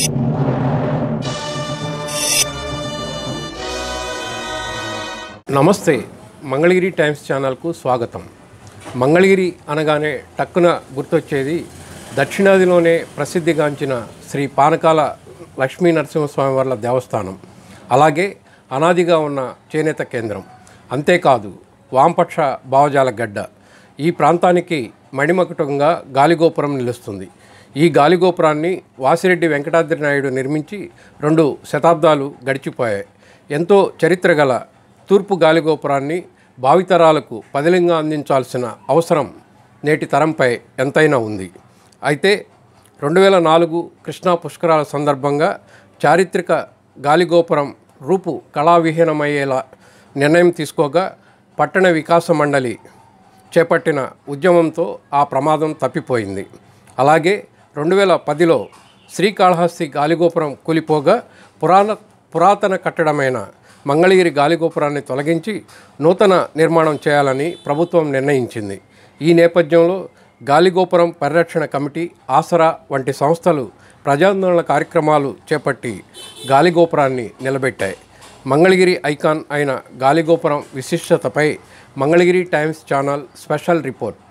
నమస్తే మంగళగిరి టైమ్స్ ఛానల్కు స్వాగతం మంగళగిరి అనగానే టక్కున గుర్తొచ్చేది దక్షిణాదిలోనే ప్రసిద్ధిగాంచిన శ్రీ పానకాల లక్ష్మీ నరసింహస్వామి వార్ల దేవస్థానం అలాగే అనాదిగా ఉన్న చేనేత కేంద్రం అంతేకాదు వామపక్ష భావజాల గడ్డ ఈ ప్రాంతానికి మణిమకుటంగా గాలిగోపురం నిలుస్తుంది ఈ గాలిగోపురాన్ని వాసిరెడ్డి వెంకటాద్రి నాయుడు నిర్మించి రెండు శతాబ్దాలు గడిచిపోయాయి ఎంతో చరిత్ర గల తూర్పు గాలిగోపురాన్ని భావితరాలకు పదిలంగా అందించాల్సిన అవసరం నేటి తరంపై ఎంతైనా ఉంది అయితే రెండు వేల నాలుగు కృష్ణా పుష్కరాల సందర్భంగా చారిత్రక గాలిగోపురం రూపు కళావిహీనమయ్యేలా నిర్ణయం తీసుకోగా పట్టణ వికాస మండలి చేపట్టిన ఉద్యమంతో ఆ ప్రమాదం తప్పిపోయింది అలాగే రెండు వేల పదిలో శ్రీకాళహస్తి గాలిగోపురం కూలిపోగా పురాణ పురాతన కట్టడమైన మంగళగిరి గాలిగోపురాన్ని తొలగించి నూతన నిర్మాణం చేయాలని ప్రభుత్వం నిర్ణయించింది ఈ నేపథ్యంలో గాలిగోపురం పరిరక్షణ కమిటీ ఆసరా వంటి సంస్థలు ప్రజాందోళన కార్యక్రమాలు చేపట్టి గాలిగోపురాన్ని నిలబెట్టాయి మంగళగిరి ఐకాన్ అయిన గాలిగోపురం విశిష్టతపై Mangalagiri Times channel special report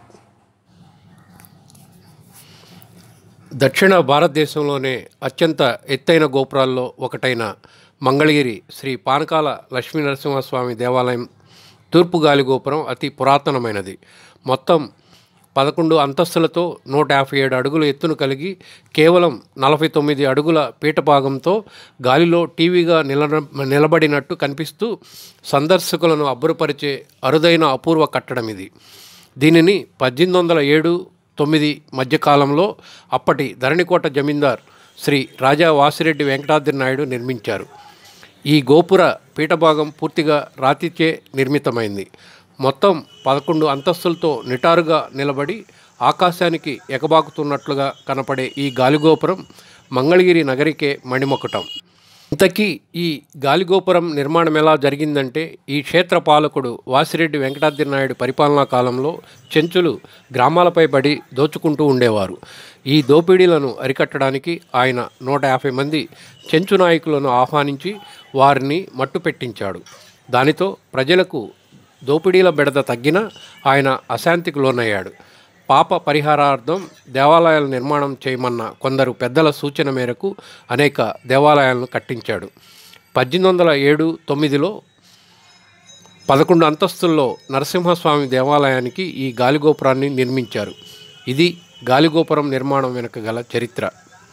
దక్షిణ భారతదేశంలోనే అత్యంత ఎత్తైన గోపురాల్లో ఒకటైన మంగళగిరి శ్రీ పానకాల లక్ష్మీ నరసింహస్వామి దేవాలయం తూర్పు గాలి గోపురం అతి పురాతనమైనది మొత్తం పదకొండు అంతస్తులతో నూట యాభై ఏడు అడుగుల ఎత్తును కలిగి కేవలం నలభై తొమ్మిది అడుగుల పీఠభాగంతో గాలిలో టీవీగా నిల నిలబడినట్టు కనిపిస్తూ సందర్శకులను అబ్బురపరిచే అరుదైన అపూర్వ కట్టడం ఇది దీనిని పద్దెనిమిది వందల ఏడు తొమ్మిది మధ్యకాలంలో అప్పటి ధరణికోట జమీందార్ శ్రీ రాజా వాసిరెడ్డి వెంకటాద్రి నాయుడు నిర్మించారు ఈ గోపుర పీఠభాగం పూర్తిగా రాతిచే నిర్మితమైంది మొత్తం పదకొండు అంతస్తులతో నిటారుగా నిలబడి ఆకాశానికి ఎగబాకుతున్నట్లుగా కనపడే ఈ గాలిగోపురం మంగళగిరి నగరికే మణిమకుటం ఇంతకీ ఈ గాలిగోపురం నిర్మాణం ఎలా జరిగిందంటే ఈ క్షేత్ర పాలకుడు వాసిరెడ్డి వెంకటాద్రి నాయుడు పరిపాలనా కాలంలో చెంచులు గ్రామాలపై పడి దోచుకుంటూ ఉండేవారు ఈ దోపిడీలను అరికట్టడానికి ఆయన నూట యాభై మంది చెంచు నాయకులను ఆహ్వానించి వారిని మట్టు పెట్టించాడు దానితో ప్రజలకు దోపిడీల బెడద తగ్గిన ఆయన అశాంతికి లోనయ్యాడు పాప పరిహారార్థం దేవాలయాల నిర్మాణం చేయమన్న కొందరు పెద్దల సూచన మేరకు అనేక దేవాలయాలను కట్టించాడు పద్దెనిమిది వందల ఏడు తొమ్మిదిలో పదకొండు అంతస్తుల్లో నరసింహస్వామి దేవాలయానికి ఈ గాలిగోపురాన్ని నిర్మించారు ఇది గాలిగోపురం నిర్మాణం వెనుక గల చరిత్ర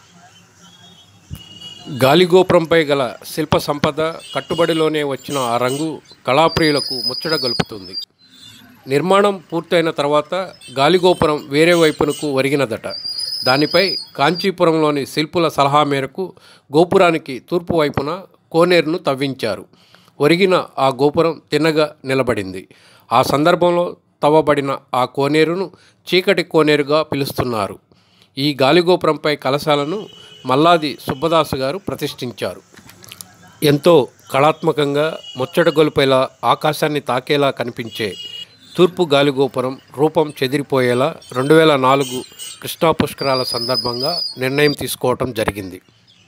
గాలిగోపురంపై గల శిల్ప సంపద కట్టుబడిలోనే వచ్చిన ఆ రంగు కళాప్రియులకు ముచ్చట గలుపుతుంది నిర్మాణం పూర్తయిన తర్వాత గాలిగోపురం వేరే వైపునకు ఒరిగినదట దానిపై కాంచీపురంలోని శిల్పుల సలహా మేరకు గోపురానికి తూర్పు వైపున కోనేరును తవ్వించారు ఒరిగిన ఆ గోపురం తిన్నగా నిలబడింది ఆ సందర్భంలో తవ్వబడిన ఆ కోనేరును చీకటి కోనేరుగా పిలుస్తున్నారు ఈ గాలిగోపురంపై కలశాలను మల్లాది సుబ్బదాసు గారు ప్రతిష్ఠించారు ఎంతో కళాత్మకంగా ముచ్చట గొలుపేలా ఆకాశాన్ని తాకేలా కనిపించే తూర్పు గాలిగోపురం రూపం చెదిరిపోయేలా రెండు వేల నాలుగు కృష్ణా పుష్కరాల సందర్భంగా నిర్ణయం తీసుకోవటం జరిగింది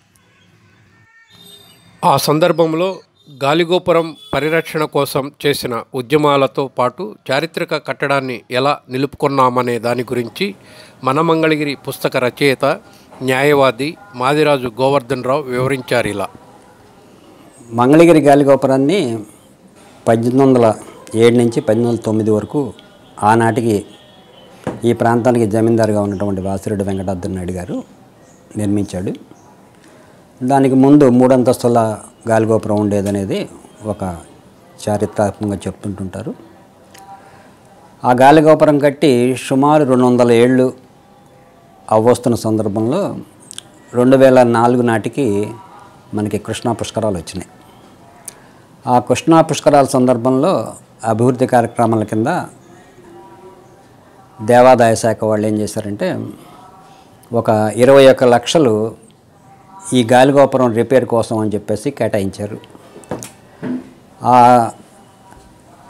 ఆ సందర్భంలో గాలిగోపురం పరిరక్షణ కోసం చేసిన ఉద్యమాలతో పాటు చారిత్రక కట్టడాన్ని ఎలా నిలుపుకున్నామనే దాని గురించి మన మంగళగిరి పుస్తక రచయిత న్యాయవాది మాదిరాజు గోవర్ధన్ రావు వివరించారు ఇలా మంగళగిరి గాలిగోపురాన్ని పద్దెనిమిది వందల ఏడు నుంచి పద్దెనిమిది వందల తొమ్మిది వరకు ఆనాటికి ఈ ప్రాంతానికి జమీందారుగా ఉన్నటువంటి వాసిరెడ్డి వెంకటాద్రి నాయుడు గారు నిర్మించాడు దానికి ముందు మూడంతస్తుల గాలిగోపురం ఉండేదనేది ఒక చారిత్రాత్మకంగా చెప్తుంటుంటారు ఆ గాలిగోపురం కట్టి సుమారు రెండు వందల ఏళ్ళు అవ్వస్తున్న సందర్భంలో రెండు వేల నాలుగు నాటికి మనకి కృష్ణా పుష్కరాలు వచ్చినాయి ఆ కృష్ణా పుష్కరాల సందర్భంలో అభివృద్ధి కార్యక్రమాల కింద దేవాదాయ శాఖ వాళ్ళు ఏం చేశారంటే ఒక ఇరవై ఒక్క లక్షలు ఈ గాలిగోపురం రిపేర్ కోసం అని చెప్పేసి కేటాయించారు ఆ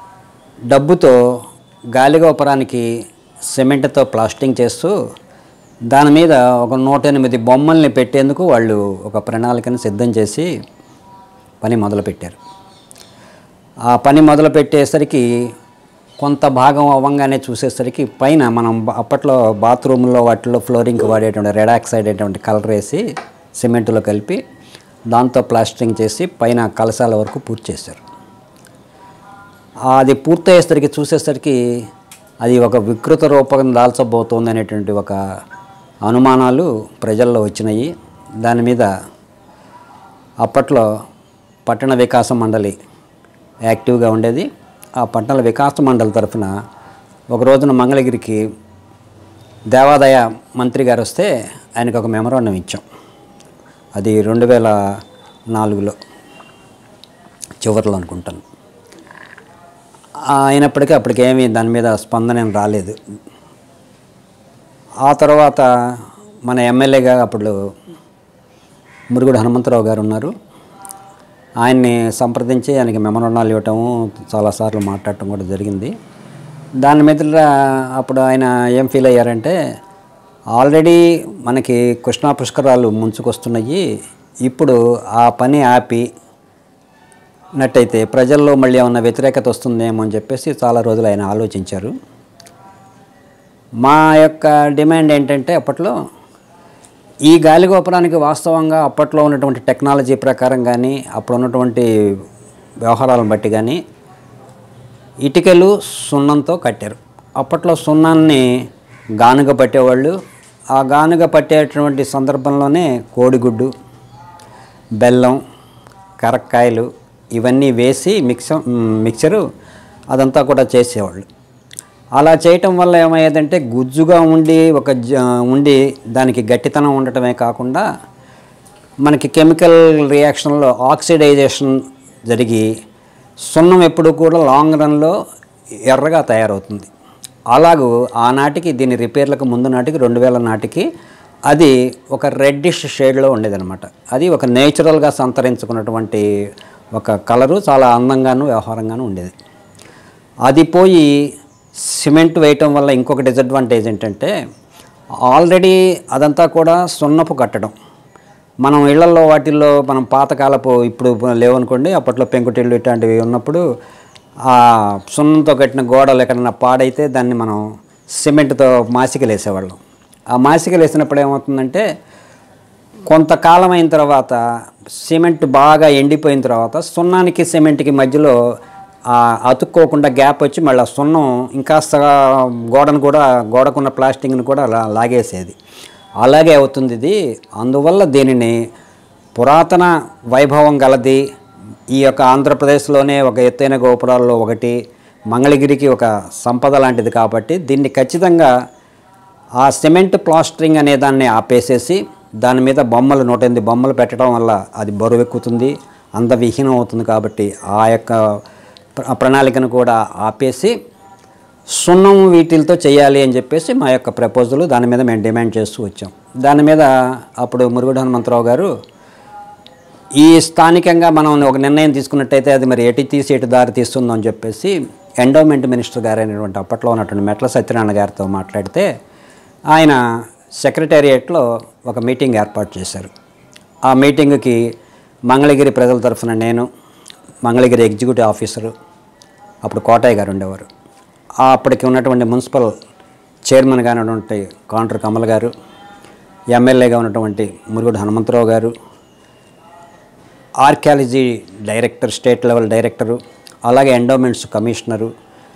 డబ్బుతో గాలిగోపురానికి సిమెంట్తో ప్లాస్టింగ్ చేస్తూ దాని మీద ఒక నూట ఎనిమిది బొమ్మల్ని పెట్టేందుకు వాళ్ళు ఒక ప్రణాళికను సిద్ధం చేసి పని మొదలుపెట్టారు ఆ పని మొదలు పెట్టేసరికి కొంత భాగం అవ్వంగానే చూసేసరికి పైన మనం బ- అప్పట్లో బాత్రూంలో వాటిలో ఫ్లోరింగ్కి వాడేటువంటి రెడాక్సైడ్ అనేటువంటి కలర్ వేసి సిమెంట్లో కలిపి దాంతో ప్లాస్టరింగ్ చేసి పైన కలశాల వరకు పూర్తి చేశారు అది పూర్తయ్యేసరికి చూసేసరికి అది ఒక వికృత రూపం దాల్చబోతోంది అనేటువంటి ఒక అనుమానాలు ప్రజల్లో వచ్చినాయి దాని మీద అప్పట్లో పట్టణ వికాస మండలి యాక్టివ్గా ఉండేది ఆ పట్టణ వికాస మండలి తరఫున ఒక రోజున మంగళగిరికి దేవాదాయ మంత్రి గారు వస్తే ఆయనకు ఒక మెమరాండం ఇచ్చాం అది రెండు వేల నాలుగులో చివరిలో అనుకుంటాను అయినప్పటికీ అప్పటికేమీ దాని మీద స్పందన ఏం రాలేదు ఆ తర్వాత మన ఎమ్మెల్యేగా అప్పుడు మురుగుడు హనుమంతరావు గారు ఉన్నారు ఆయన్ని సంప్రదించి ఆయనకి మెమరాండాలు ఇవ్వటము చాలాసార్లు మాట్లాడటం కూడా జరిగింది దాని మీద అప్పుడు ఆయన ఏం ఫీల్ అయ్యారంటే ఆల్రెడీ మనకి కృష్ణా పుష్కరాలు ముంచుకొస్తున్నాయి ఇప్పుడు ఆ పని ఆపి నట్టయితే ప్రజల్లో మళ్ళీ ఏమన్నా వ్యతిరేకత వస్తుందేమో అని చెప్పేసి చాలా రోజులు ఆయన ఆలోచించారు మా యొక్క డిమాండ్ ఏంటంటే అప్పట్లో ఈ గాలిగోపురానికి వాస్తవంగా అప్పట్లో ఉన్నటువంటి టెక్నాలజీ ప్రకారం కానీ అప్పుడు ఉన్నటువంటి వ్యవహారాలను బట్టి కానీ ఇటుకలు సున్నంతో కట్టారు అప్పట్లో సున్నాన్ని గానుగ పట్టేవాళ్ళు ఆ గానుగ పట్టేటువంటి సందర్భంలోనే కోడిగుడ్డు బెల్లం కరక్కాయలు ఇవన్నీ వేసి మిక్స మిక్చరు అదంతా కూడా చేసేవాళ్ళు అలా చేయటం వల్ల ఏమయ్యేదంటే గుజ్జుగా ఉండి ఒక జ- ఉండి దానికి గట్టితనం ఉండటమే కాకుండా మనకి కెమికల్ రియాక్షన్లో ఆక్సిడైజేషన్ జరిగి సున్నం ఎప్పుడు కూడా లాంగ్ రన్లో ఎర్రగా తయారవుతుంది అలాగూ ఆనాటికి దీని రిపేర్లకు ముందు నాటికి రెండు వేల నాటికి అది ఒక రెడ్డిష్ షేడ్లో ఉండేదన్నమాట అది ఒక నేచురల్గా సంతరించుకున్నటువంటి ఒక కలరు చాలా అందంగాను వ్యవహారంగాను ఉండేది అది పోయి సిమెంట్ వేయటం వల్ల ఇంకొక డిసడ్వాంటేజ్ ఏంటంటే ఆల్రెడీ అదంతా కూడా సున్నపు కట్టడం మనం ఇళ్లలో వాటిల్లో మనం పాతకాలపు ఇప్పుడు లేవనుకోండి అప్పట్లో పెంకుటిళ్ళు ఇట్లాంటివి ఉన్నప్పుడు ఆ సున్నంతో కట్టిన గోడలు ఎక్కడన్నా పాడైతే దాన్ని మనం సిమెంట్తో మాసికలు వేసేవాళ్ళం ఆ మాసికలు వేసినప్పుడు ఏమవుతుందంటే కొంతకాలం అయిన తర్వాత సిమెంట్ బాగా ఎండిపోయిన తర్వాత సున్నానికి సిమెంట్కి మధ్యలో ఆ అతుక్కోకుండా గ్యాప్ వచ్చి మళ్ళీ ఆ సున్నం ఇంకాస్త గోడను కూడా గోడకున్న ప్లాస్టిక్ని కూడా లా లాగేసేది అలాగే అవుతుంది ఇది అందువల్ల దీనిని పురాతన వైభవం గలది ఈ యొక్క ఆంధ్రప్రదేశ్లోనే ఒక ఎత్తైన గోపురాల్లో ఒకటి మంగళగిరికి ఒక సంపద లాంటిది కాబట్టి దీన్ని ఖచ్చితంగా ఆ సిమెంట్ ప్లాస్టరింగ్ అనే దాన్ని ఆపేసేసి దాని మీద బొమ్మలు నూట ఎనిమిది బొమ్మలు పెట్టడం వల్ల అది బరువు ఎక్కుతుంది అందవిహీనం అవుతుంది కాబట్టి ఆ యొక్క ప్ర- ప్రణాళికను కూడా ఆపేసి సున్నం వీటిలతో చేయాలి అని చెప్పేసి మా యొక్క ప్రపోజల్ దాని మీద మేము డిమాండ్ చేస్తూ వచ్చాం దాని మీద అప్పుడు మురుగుడు హనుమంతరావు గారు ఈ స్థానికంగా మనం ఒక నిర్ణయం తీసుకున్నట్టయితే అది మరి ఎటు తీసి ఎటు దారి తీస్తుందో అని చెప్పేసి ఎండోమెంట్ మినిస్టర్ గారు అయినటువంటి అప్పట్లో ఉన్నటువంటి మెట్ల సత్యనారాయణ గారితో మాట్లాడితే ఆయన సెక్రటేరియట్లో ఒక మీటింగ్ ఏర్పాటు చేశారు ఆ మీటింగ్కి మంగళగిరి ప్రజల తరఫున నేను మంగళగిరి ఎగ్జిక్యూటివ్ ఆఫీసరు అప్పుడు కోటయ్య గారు ఉండేవారు ఆ అప్పటికి ఉన్నటువంటి మున్సిపల్ చైర్మన్గా ఉన్నటువంటి కాంట్రు కమల్ గారు ఎమ్మెల్యేగా ఉన్నటువంటి మురుగుడు హనుమంతరావు గారు archaeology director state level director అలాగే ఎండోమెంట్స్ కమిషనరు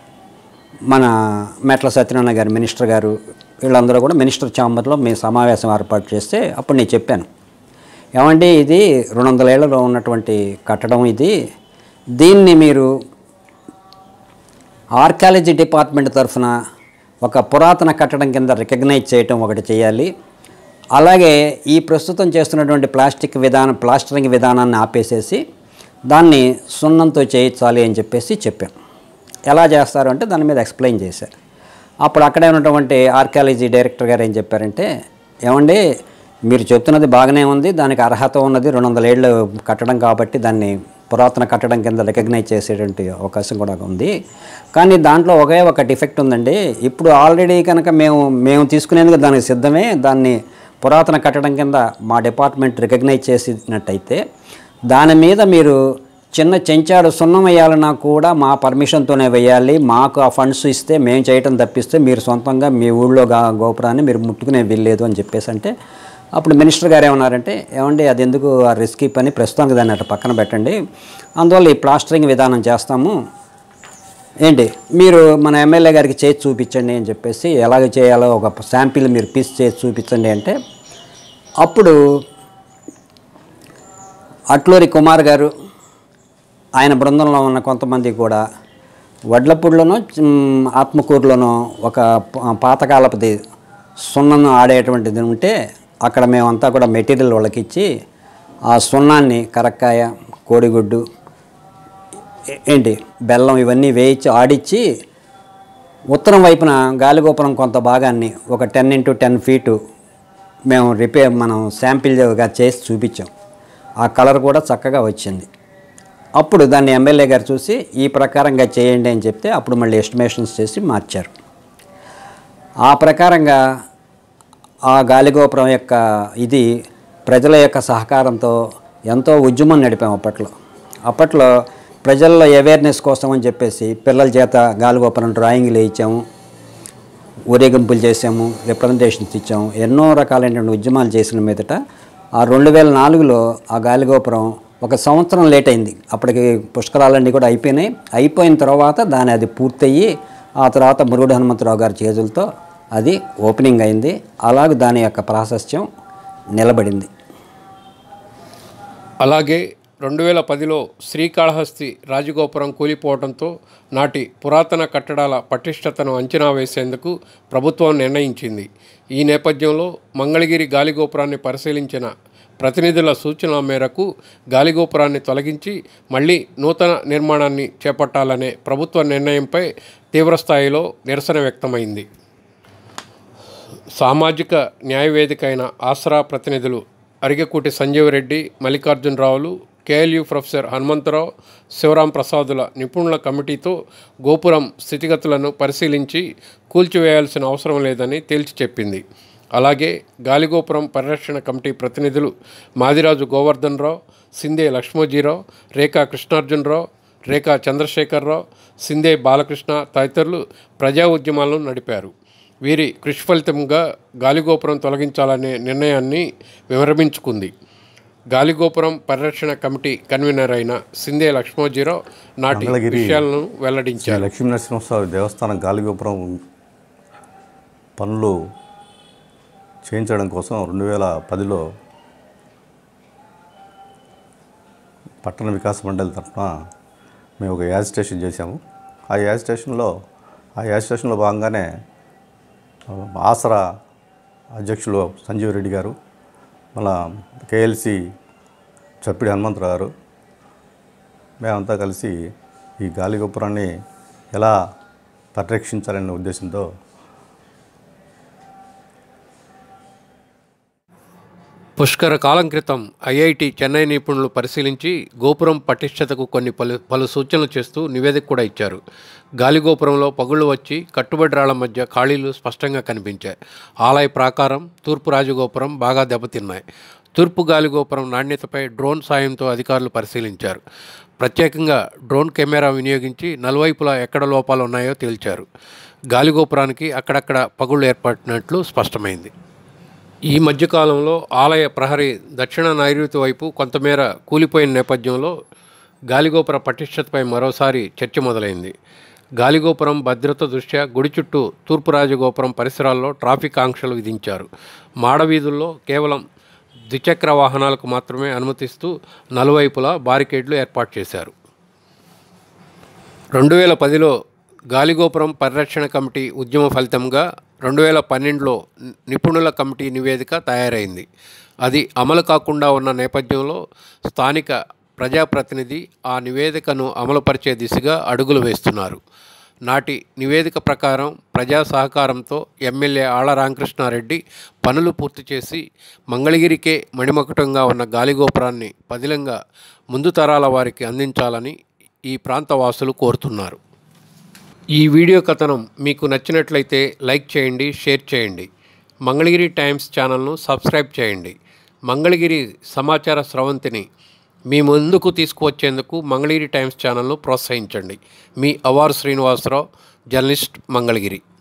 మన మెట్ల సత్యనారాయణ గారు మినిస్టర్ గారు వీళ్ళందరూ కూడా మినిస్టర్ ఛాంబర్లో మీ సమావేశం ఏర్పాటు చేస్తే అప్పుడు నేను చెప్పాను ఏమండి ఇది రెండు వందల ఏళ్ళలో ఉన్నటువంటి కట్టడం ఇది దీన్ని మీరు ఆర్కాలజీ డిపార్ట్మెంట్ తరఫున ఒక పురాతన కట్టడం కింద రికగ్నైజ్ చేయటం ఒకటి చేయాలి అలాగే ఈ ప్రస్తుతం చేస్తున్నటువంటి ప్లాస్టిక్ విధానం ప్లాస్టరింగ్ విధానాన్ని ఆపేసేసి దాన్ని సున్నంతో చేయించాలి అని చెప్పేసి చెప్పాం ఎలా చేస్తారు అంటే దాని మీద ఎక్స్ప్లెయిన్ చేశారు అప్పుడు అక్కడే ఉన్నటువంటి ఆర్కాలజీ డైరెక్టర్ గారు ఏం చెప్పారంటే ఏమండి మీరు చెప్తున్నది బాగానే ఉంది దానికి అర్హత ఉన్నది రెండు వందల ఏళ్ళు కట్టడం కాబట్టి దాన్ని పురాతన కట్టడం కింద రికగ్నైజ్ చేసేటువంటి అవకాశం కూడా ఉంది కానీ దాంట్లో ఒకే ఒక డిఫెక్ట్ ఉందండి ఇప్పుడు ఆల్రెడీ కనుక మేము మేము తీసుకునేందుకు దానికి సిద్ధమే దాన్ని పురాతన కట్టడం కింద మా డిపార్ట్మెంట్ రికగ్నైజ్ చేసినట్టయితే దాని మీద మీరు చిన్న చెంచాడు సున్నం వేయాలన్నా కూడా మా పర్మిషన్తోనే వేయాలి మాకు ఆ ఫండ్స్ ఇస్తే మేము చేయటం తప్పిస్తే మీరు సొంతంగా మీ ఊళ్ళో గా గోపురాన్ని మీరు ముట్టుకునే వీల్లేదు అని చెప్పేసి అంటే అప్పుడు మినిస్టర్ గారు ఏమన్నారంటే ఏమండి అది ఎందుకు ఆ రిస్కీ పని ప్రస్తుతానికి దాన్ని అట్లా పక్కన పెట్టండి అందువల్ల ఈ ప్లాస్టరింగ్ విధానం చేస్తాము ఏంటి మీరు మన ఎమ్మెల్యే గారికి చేసి చూపించండి అని చెప్పేసి ఎలాగ చేయాలో ఒక శాంపిల్ మీరు పీస్ చేసి చూపించండి అంటే అప్పుడు అట్లూరి కుమార్ గారు ఆయన బృందంలో ఉన్న కొంతమంది కూడా వడ్లపూడిలోనో మ్, ఆత్మకూరులోనో ఒక ప- పాతకాలపది సున్నను ఆడేటువంటిది ఉంటే అక్కడ మేమంతా కూడా మెటీరియల్ వాళ్ళకి ఇచ్చి ఆ సున్నాన్ని కరక్కాయ కోడిగుడ్డు ఏ- ఏంటి బెల్లం ఇవన్నీ వేయించి ఆడిచ్చి ఉత్తరం వైపున గాలిగోపురం కొంత భాగాన్ని ఒక టెన్ ఇంటూ టెన్ ఫీటు మేము రిపేర్ మనం శాంపిల్గా చేసి చూపించాం ఆ కలర్ కూడా చక్కగా వచ్చింది అప్పుడు దాన్ని ఎమ్మెల్యే గారు చూసి ఈ ప్రకారంగా చేయండి అని చెప్తే అప్పుడు మళ్ళీ ఎస్టిమేషన్స్ చేసి మార్చారు ఆ ప్రకారంగా ఆ గాలిగోపురం యొక్క ఇది ప్రజల యొక్క సహకారంతో ఎంతో ఉద్యమం నడిపాం అప్పట్లో అప్పట్లో ప్రజల్లో అవేర్నెస్ కోసం అని చెప్పేసి పిల్లల చేత గాలిగోపురం డ్రాయింగ్లు వేయించాము ఊరేగింపులు చేసాము రిప్రజెంటేషన్స్ ఇచ్చాము ఎన్నో రకాలైనటువంటి ఉద్యమాలు చేసిన మీదట ఆ రెండు వేల నాలుగులో ఆ గాలిగోపురం ఒక సంవత్సరం లేట్ అయింది అప్పటికి పుష్కరాలన్నీ కూడా అయిపోయినాయి అయిపోయిన తర్వాత దాని అది పూర్తయ్యి ఆ తర్వాత మురుగుడు హనుమంతరావు గారి చేతులతో అది ఓపెనింగ్ అయింది అలాగే దాని యొక్క ప్రాశస్త్యం నిలబడింది అలాగే రెండు వేల పదిలో శ్రీకాళహస్తి రాజగోపురం కూలిపోవడంతో నాటి పురాతన కట్టడాల పటిష్టతను అంచనా వేసేందుకు ప్రభుత్వం నిర్ణయించింది ఈ నేపథ్యంలో మంగళగిరి గాలిగోపురాన్ని పరిశీలించిన ప్రతినిధుల సూచనల మేరకు గాలిగోపురాన్ని తొలగించి మళ్ళీ నూతన నిర్మాణాన్ని చేపట్టాలనే ప్రభుత్వ నిర్ణయంపై తీవ్రస్థాయిలో నిరసన వ్యక్తమైంది సామాజిక న్యాయవేదిక అయిన ఆసరా ప్రతినిధులు అరిగకూటి సంజీవ్ రెడ్డి మల్లికార్జునరావులు కేఎల్యు ప్రొఫెసర్ హనుమంతరావు శివరాం ప్రసాదుల నిపుణుల కమిటీతో గోపురం స్థితిగతులను పరిశీలించి కూల్చివేయాల్సిన అవసరం లేదని తేల్చి చెప్పింది అలాగే గాలిగోపురం పరిరక్షణ కమిటీ ప్రతినిధులు మాదిరాజు గోవర్ధన్ రావు సిందే లక్ష్మోజీరావు రేఖా కృష్ణార్జునరావు రేఖా చంద్రశేఖరరావు సిందే బాలకృష్ణ తదితరులు ప్రజా ఉద్యమాలను నడిపారు వీరి కృషి ఫలితంగా గాలిగోపురం తొలగించాలనే నిర్ణయాన్ని విరమించుకుంది గాలిగోపురం పరిరక్షణ కమిటీ కన్వీనర్ అయిన సిందే లక్ష్మోజీరావు నాటి మంగళగిరి విషయాలను శ్రీ వెల్లడించారు లక్ష్మీ నరసింహస్వామి దేవస్థానం గాలిగోపురం పనులు చేయించడం కోసం రెండు వేల పదిలో పట్టణ వికాస మండలి తరఫున మేము ఒక యాజ్ స్టేషన్ చేశాము ఆ యాజ్ స్టేషన్లో ఆ యాజ్ స్టేషన్లో భాగంగానే ఆ, ఆసరా అధ్యక్షులు సంజీవ్ రెడ్డి గారు మళ్ళా కేఎల్సి చప్పిడి హనుమంతరావు గారు మేమంతా కలిసి ఈ గాలిగోపురాన్ని ఎలా పరిరక్షించాలనే ఉద్దేశంతో పుష్కర కాలం క్రితం ఐఐటి చెన్నై నిపుణులు పరిశీలించి గోపురం పటిష్టతకు కొన్ని పలు పలు సూచనలు చేస్తూ నివేదిక కూడా ఇచ్చారు గాలిగోపురంలో పగుళ్ళు వచ్చి కట్టుబడి రాళ్ల మధ్య ఖాళీలు స్పష్టంగా కనిపించాయి ఆలయ ప్రాకారం తూర్పు రాజగోపురం బాగా దెబ్బతిన్నాయి తూర్పు గాలిగోపురం నాణ్యతపై డ్రోన్ సాయంతో అధికారులు పరిశీలించారు ప్రత్యేకంగా డ్రోన్ కెమెరా వినియోగించి నలువైపులా ఎక్కడ లోపాలు ఉన్నాయో తేల్చారు గాలిగోపురానికి అక్కడక్కడ పగుళ్ళు ఏర్పడినట్లు స్పష్టమైంది ఈ మధ్యకాలంలో ఆలయ ప్రహరీ దక్షిణ నైరుతి వైపు కొంతమేర కూలిపోయిన నేపథ్యంలో గాలిగోపుర పటిష్టతపై మరోసారి చర్చ మొదలైంది గాలిగోపురం భద్రత దృష్ట్యా గుడి చుట్టూ తూర్పు రాజగోపురం పరిసరాల్లో ట్రాఫిక్ ఆంక్షలు విధించారు మాడవీధుల్లో కేవలం ద్విచక్ర వాహనాలకు మాత్రమే అనుమతిస్తూ నలువైపులా బారికేడ్లు ఏర్పాటు చేశారు రెండు వేల పదిలో గాలిగోపురం పరిరక్షణ కమిటీ ఉద్యమ ఫలితంగా రెండు వేల పన్నెండులో నిపుణుల కమిటీ నివేదిక తయారైంది అది అమలు కాకుండా ఉన్న నేపథ్యంలో స్థానిక ప్రజాప్రతినిధి ఆ నివేదికను అమలుపరిచే దిశగా అడుగులు వేస్తున్నారు నాటి నివేదిక ప్రకారం ప్రజా సహకారంతో ఎమ్మెల్యే ఆళ్ల రామకృష్ణారెడ్డి పనులు పూర్తి చేసి మంగళగిరికే మణిమకుటంగా ఉన్న గాలిగోపురాన్ని పదిలంగా ముందు తరాల వారికి అందించాలని ఈ ప్రాంత వాసులు కోరుతున్నారు ఈ వీడియో కథనం మీకు నచ్చినట్లయితే లైక్ చేయండి షేర్ చేయండి మంగళగిరి టైమ్స్ ఛానల్ను సబ్స్క్రైబ్ చేయండి మంగళగిరి సమాచార స్రవంతిని మీ ముందుకు తీసుకువచ్చేందుకు మంగళగిరి టైమ్స్ ఛానల్ను ప్రోత్సహించండి మీ అవారు శ్రీనివాసరావు జర్నలిస్ట్ మంగళగిరి